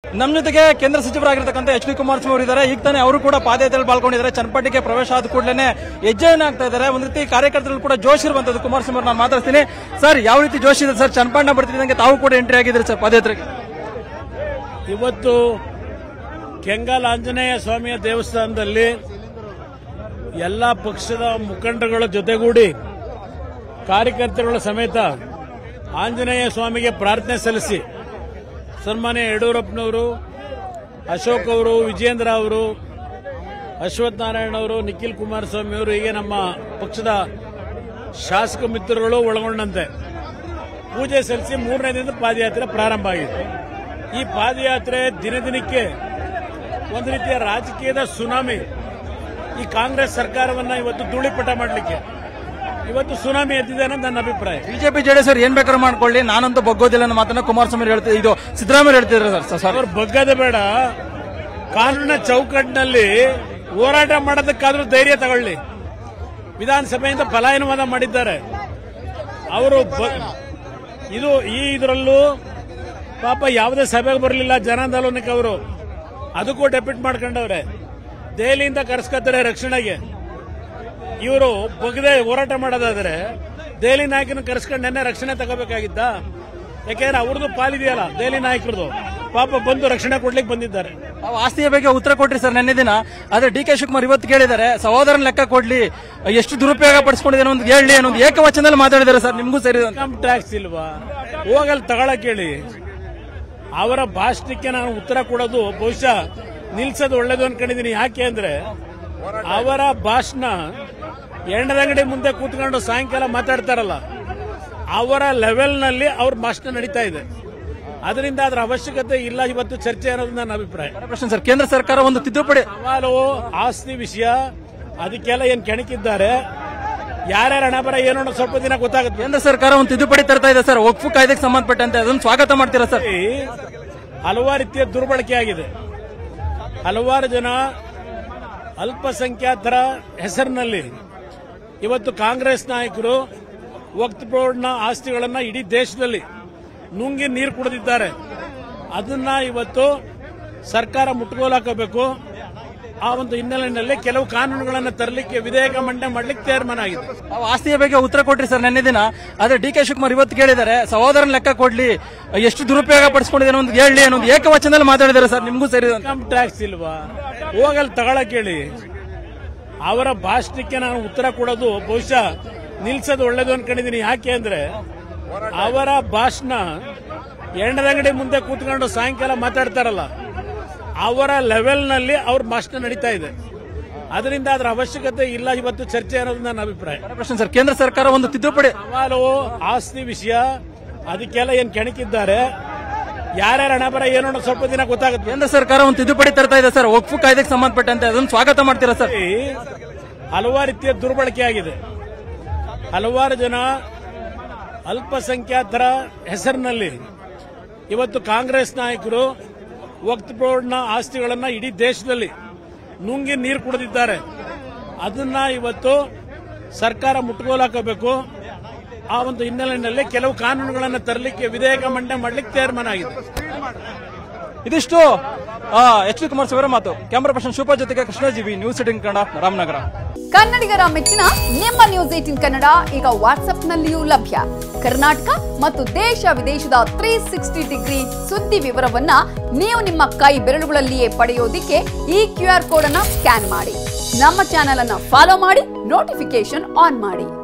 ನಮ್ಮ ಜೊತೆಗೆ ಕೇಂದ್ರ ಸಚಿವರಾಗಿರ್ತಕ್ಕಂಥ ಎಚ್ ಡಿ ಕುಮಾರಸ್ವಾಮಿ ಅವರು ಇದ್ದಾರೆ ಈಗ ತಾನೇ ಅವರು ಕೂಡ ಪಾದಯಾತ್ರೆಯಲ್ಲಿ ಪಾಲ್ಗೊಂಡಿದ್ದಾರೆ ಚನ್ನಪಟ್ಟಿಗೆ ಪ್ರವೇಶ ಆದ ಕೂಡಲೇ ಹೆಜ್ಜೆಯನ್ನು ಹಾಕ್ತಾ ಇದ್ದಾರೆ ಒಂದು ರೀತಿ ಕಾರ್ಯಕರ್ತರಲ್ಲಿ ಕೂಡ ಜೋಶ್ ಇರುವಂತದ್ದು ಕುಮಾರಸ್ವಾಮಿ ಅವರು ನಾನು ಮಾತಾಡ್ತೀನಿ ಸರ್ ಯಾವ ರೀತಿ ಜೋಶ್ ಇದೆ ಸರ್ ಚನ್ನಪಣ್ಣ ಬರ್ತಿದ್ದಂಗೆ ತಾವು ಕೂಡ ಎಂಟ್ರಿ ಆಗಿದ್ದೀರಿ ಸರ್ ಪಾದಯಾತ್ರೆಗೆ ಇವತ್ತು ಕೆಂಗಲ್ ಆಂಜನೇಯ ಸ್ವಾಮಿಯ ದೇವಸ್ಥಾನದಲ್ಲಿ ಎಲ್ಲ ಪಕ್ಷದ ಮುಖಂಡರುಗಳ ಜೊತೆಗೂಡಿ ಕಾರ್ಯಕರ್ತರುಗಳ ಸಮೇತ ಆಂಜನೇಯ ಸ್ವಾಮಿಗೆ ಪ್ರಾರ್ಥನೆ ಸಲ್ಲಿಸಿ ಸನ್ಮಾನ್ಯ ಯಡಿಯೂರಪ್ಪನವರು ಅಶೋಕ್ ಅವರು ವಿಜೇಂದ್ರ ಅವರು ಅಶ್ವಥ್ ನಾರಾಯಣ ಅವರು ನಿಖಿಲ್ ಕುಮಾರಸ್ವಾಮಿ ಅವರು ಹೀಗೆ ನಮ್ಮ ಪಕ್ಷದ ಶಾಸಕ ಮಿತ್ರಗಳು ಒಳಗೊಂಡಂತೆ ಪೂಜೆ ಸಲ್ಲಿಸಿ ಮೂರನೇ ದಿನದ ಪಾದಯಾತ್ರೆ ಪ್ರಾರಂಭ ಆಗಿದೆ ಈ ಪಾದಯಾತ್ರೆ ದಿನ ದಿನಕ್ಕೆ ಒಂದು ರೀತಿಯ ರಾಜಕೀಯದ ಸುನಾಮಿ ಈ ಕಾಂಗ್ರೆಸ್ ಸರ್ಕಾರವನ್ನ ಇವತ್ತು ಧೂಳಿಪಟ ಮಾಡಲಿಕ್ಕೆ ಇವತ್ತು ಸುನಾಮಿ ಎದ್ದಿದೆ ಅನ್ನೋದು ನನ್ನ ಅಭಿಪ್ರಾಯ ಬಿಜೆಪಿ ಜೆಡಿಎಸ್ ಅವರು ಏನ್ ಬೇಕಾದ್ರೂ ಮಾಡ್ಕೊಳ್ಳಿ ನಾನಂತೂ ಬಗ್ಗೋದಿಲ್ಲ ಅನ್ನೋ ಮಾತನ್ನ ಕುಮಾರಸ್ವಾಮಿ ಅವರು ಹೇಳ್ತಿದ್ರು ಇದು ಸಿದ್ದರಾಮಯ್ಯ ಹೇಳ್ತಿದ್ರು ಸರ್ ಸರ್ ಅವ್ರು ಬಗ್ಗದ ಬೇಡ ಕಾನೂನಿನ ಚೌಕಟ್ಟಿನಲ್ಲಿ ಹೋರಾಟ ಮಾಡೋದಕ್ಕಾದ್ರೂ ಧೈರ್ಯ ತಗೊಳ್ಳಿ ವಿಧಾನಸಭೆಯಿಂದ ಪಲಾಯನವಾದ ಮಾಡಿದ್ದಾರೆ ಅವರು ಬ- ಇದು ಈ ಇದರಲ್ಲೂ ಪಾಪ ಯಾವುದೇ ಸಭೆಗೆ ಬರಲಿಲ್ಲ ಜನಾಂದೋಲನಕ್ಕೆ ಅವರು ಅದಕ್ಕೂ ಡೆಪ್ಯೂಟ್ ಮಾಡ್ಕೊಂಡವ್ರೆ ದೆಹಲಿಯಿಂದ ಕರೆಸ್ಕೊತಾರೆ ರಕ್ಷಣೆಗೆ ಇವರು ಬಗ್ಗದೆ ಹೋರಾಟ ಮಾಡೋದಾದ್ರೆ ದೆಹಲಿ ನಾಯಕನ ಕರೆಸ್ಕೊಂಡು ನೆನ್ನೆ ರಕ್ಷಣೆ ತಗೋಬೇಕಾಗಿತ್ತ ಯಾಕೆಂದ್ರೆ ಅವ್ರದ್ದು ಪಾಲಿದೆಯಲ್ಲ ದೆಹಲಿ ನಾಯಕರದು ಪಾಪ ಬಂದು ರಕ್ಷಣೆ ಕೊಡ್ಲಿಕ್ಕೆ ಬಂದಿದ್ದಾರೆ ನಾವು ಆಸ್ತಿಯ ಬಗ್ಗೆ ಉತ್ತರ ಕೊಟ್ರಿ ಸರ್ ನಿನ್ನೆ ದಿನ ಆದ್ರೆ ಡಿ ಕೆ ಶಿವಕುಮಾರ್ ಇವತ್ತು ಕೇಳಿದ್ದಾರೆ ಸಹೋದರನ ಲೆಕ್ಕ ಕೊಡ್ಲಿ ಎಷ್ಟು ದುರುಪಯೋಗ ಪಡಿಸ್ಕೊಂಡಿದ್ದಾನೆ ಒಂದು ಹೇಳಿ ಅನ್ನೋದು ಏಕವಚನದಲ್ಲಿ ಮಾತಾಡಿದ್ದಾರೆ ಸರ್ ನಿಮಗೂ ಸರಿ ಇನ್ಕಮ್ ಟ್ಯಾಕ್ಸ್ ಇಲ್ವಾ ಹೋಗಲ್ಲಿ ತಗೊಳಕ್ ಹೇಳಿ ಅವರ ಭಾಷಣಕ್ಕೆ ನಾನು ಉತ್ತರ ಕೊಡೋದು ಬಹುಶಃ ನಿಲ್ಸೋದು ಒಳ್ಳೇದು ಅನ್ಕೊಂಡಿದ್ದೀನಿ ಯಾಕೆ ಅಂದ್ರೆ ಅವರ ಭಾಷಣ ಎಣ್ಣದ ಅಂಗಡಿ ಮುಂದೆ ಕೂತ್ಕೊಂಡು ಸಾಯಂಕಾಲ ಮಾತಾಡ್ತಾರಲ್ಲ ಅವರ ಲೆವೆಲ್ನಲ್ಲಿ ಅವ್ರ ಭಾಷಣ ನಡೀತಾ ಇದೆ ಅದರಿಂದ ಅದರ ಅವಶ್ಯಕತೆ ಇಲ್ಲ ಇವತ್ತು ಚರ್ಚೆ ಅನ್ನೋದು ನನ್ನ ಅಭಿಪ್ರಾಯ ಪ್ರಶ್ನೆ ಸರ್ ಕೇಂದ್ರ ಸರ್ಕಾರ ಒಂದು ತಿದ್ದುಪಡಿ ಸವಾಲು ಆಸ್ತಿ ವಿಷಯ ಅದಕ್ಕೆಲ್ಲ ಏನ್ ಕೆಣಕಿದ್ದಾರೆ ಯಾರ್ಯಾರ ಹಣ ಬರ ಏನು ಅನ್ನೋದು ಸ್ವಲ್ಪ ದಿನ ಗೊತ್ತಾಗುತ್ತೆ ಕೇಂದ್ರ ಸರ್ಕಾರ ಒಂದು ತಿದ್ದುಪಡಿ ತರ್ತಾ ಇದೆ ಸರ್ ಒಕ್ಫು ಕಾಯ್ದೆಗೆ ಸಂಬಂಧಪಟ್ಟಂತೆ ಅದನ್ನು ಸ್ವಾಗತ ಮಾಡ್ತೀರಾ ಸರ್ ಈ ಹಲವಾರು ರೀತಿಯ ದುರ್ಬಳಕೆ ಆಗಿದೆ ಹಲವಾರು ಜನ ಅಲ್ಪಸಂಖ್ಯಾತರ ಹೆಸರಿನಲ್ಲಿ ಇವತ್ತು ಕಾಂಗ್ರೆಸ್ ನಾಯಕರು ವಕ್ತ್ ಬೋರ್ಡ್ನ ಆಸ್ತಿಗಳನ್ನ ಇಡೀ ದೇಶದಲ್ಲಿ ನುಂಗಿ ನೀರು ಕುಡಿದಿದ್ದಾರೆ ಅದನ್ನ ಇವತ್ತು ಸರ್ಕಾರ ಮುಟ್ಟುಗೋಲು ಹಾಕಬೇಕು ಆ ಒಂದು ಹಿನ್ನೆಲೆಯಲ್ಲಿ ಕೆಲವು ಕಾನೂನುಗಳನ್ನು ತರಲಿಕ್ಕೆ ವಿಧೇಯಕ ಮಂಡನೆ ಮಾಡಲಿಕ್ಕೆ ತೀರ್ಮಾನ ಆಗಿದೆ ನಾವು ಆಸ್ತಿಯ ಬಗ್ಗೆ ಉತ್ತರ ಕೊಟ್ರಿ ಸರ್ ನಿನ್ನೆ ದಿನ ಆದ್ರೆ ಡಿ ಕೆ ಶಿವಕುಮಾರ್ ಇವತ್ತು ಕೇಳಿದ್ದಾರೆ ಸಹೋದರನ ಲೆಕ್ಕ ಕೊಡ್ಲಿ ಎಷ್ಟು ದುರುಪಯೋಗ ಪಡಿಸ್ಕೊಂಡಿದ್ದಾನೆ ಒಂದು ಹೇಳಿ ಅನ್ನೋದು ಏಕವಚನದಲ್ಲಿ ಮಾತಾಡಿದ್ದಾರೆ ಸರ್ ನಿಮಗೂ ಸರಿ ಇನ್ಕಮ್ ಟ್ಯಾಕ್ಸ್ ಇಲ್ವಾ ಹೋಗಲ್ಲಿ ತಗೊಳಕ್ ಹೇಳಿ ಅವರ ಭಾಷಣಕ್ಕೆ ನಾನು ಉತ್ತರ ಕೊಡೋದು ಬಹುಶಃ ನಿಲ್ಸೋದು ಒಳ್ಳೇದು ಅನ್ಕೊಂಡಿದ್ದೀನಿ ಯಾಕೆ ಅಂದ್ರೆ ಅವರ ಭಾಷಣ ಎಣ್ಣದ ಅಂಗಡಿ ಮುಂದೆ ಕೂತ್ಕೊಂಡು ಸಾಯಂಕಾಲ ಮಾತಾಡ್ತಾರಲ್ಲ ಅವರ ಲೆವೆಲ್ನಲ್ಲಿ ಅವ್ರ ಭಾಷಣ ನಡೀತಾ ಇದೆ ಅದರಿಂದ ಅದರ ಅವಶ್ಯಕತೆ ಇಲ್ಲ ಇವತ್ತು ಚರ್ಚೆ ಅನ್ನೋದು ನನ್ನ ಅಭಿಪ್ರಾಯ ಪ್ರಶ್ನೆ ಸರ್ ಕೇಂದ್ರ ಸರ್ಕಾರ ಒಂದು ತಿದ್ದುಪಡಿ ಸವಾಲು ಆಸ್ತಿ ವಿಷಯ ಅದಕ್ಕೆಲ್ಲ ಏನ್ ಕೆಣಕಿದ್ದಾರೆ ಯಾರ್ಯಾರ ಹಣ ಬರ ಏನು ಅನ್ನೋದು ಸ್ವಲ್ಪ ದಿನ ಗೊತ್ತಾಗುತ್ತೆ ಕೇಂದ್ರ ಸರ್ಕಾರ ಒಂದು ತಿದ್ದುಪಡಿ ತರ್ತಾ ಇದೆ ಸರ್ ಒಕ್ಫು ಕಾಯ್ದೆಗೆ ಸಂಬಂಧಪಟ್ಟಂತೆ ಅದನ್ನು ಸ್ವಾಗತ ಮಾಡ್ತೀರಾ ಸರ್ ಈ ಹಲವಾರು ರೀತಿಯ ದುರ್ಬಳಕೆ ಆಗಿದೆ ಹಲವಾರು ಜನ ಅಲ್ಪಸಂಖ್ಯಾತರ ಹೆಸರಿನಲ್ಲಿ ಇವತ್ತು ಕಾಂಗ್ರೆಸ್ ನಾಯಕರು ವಕ್ತ್ ಬೋರ್ಡ್ನ ಆಸ್ತಿಗಳನ್ನ ಇಡೀ ದೇಶದಲ್ಲಿ ನುಂಗಿ ನೀರು ಕುಡಿದಿದ್ದಾರೆ ಅದನ್ನ ಇವತ್ತು ಸರ್ಕಾರ ಮುಟ್ಟುಗೋಲು ಹಾಕಬೇಕು ಆ ಒಂದು ಹಿನ್ನೆಲೆಯಲ್ಲಿ ಕೆಲವು ಕಾನೂನುಗಳನ್ನು ತರಲಿಕ್ಕೆ ವಿಧೇಯಕ ಮಂಡನೆ ಮಾಡಲಿಕ್ಕೆ ತೀರ್ಮಾನ ಆಗಿದೆ ಇದಿಷ್ಟು ಎಚ್ ಡಿ ಕುಮಾರಸ್ವಾಮಿ ಅವರ ಮಾತು ಕ್ಯಾಮರಾ ಪರ್ಸನ್ ಶಿವಪ್ಪ ಜೊತೆಗೆ ಕೃಷ್ಣಜೀವಿ ನ್ಯೂಸ್ ಏಟಿನ್ ಕನ್ನಡ ರಾಮನಗರ ಕನ್ನಡಿಗರ ಮೆಚ್ಚಿನ ನಿಮ್ಮ ನ್ಯೂಸ್ ಏಟಿನ್ ಕನ್ನಡ ಈಗ ವಾಟ್ಸ್ಆಪ್ನಲ್ಲಿಯೂ ಲಭ್ಯ ಕರ್ನಾಟಕ ಮತ್ತು ದೇಶ ವಿದೇಶದ ತ್ರೀ ಸಿಕ್ಸ್ಟಿ ಡಿಗ್ರಿ ಸುದ್ದಿ ವಿವರವನ್ನ ನೀವು ನಿಮ್ಮ ಕೈ ಬೆರಳುಗಳಲ್ಲಿಯೇ ಪಡೆಯೋದಿಕ್ಕೆ ಈ ಕ್ಯೂ ಆರ್ ಕೋಡ್ ಅನ್ನ ಸ್ಕ್ಯಾನ್ ಮಾಡಿ ನಮ್ಮ ಚಾನೆಲ್ ಅನ್ನ ಫಾಲೋ ಮಾಡಿ ನೋಟಿಫಿಕೇಶನ್ ಆನ್ ಮಾಡಿ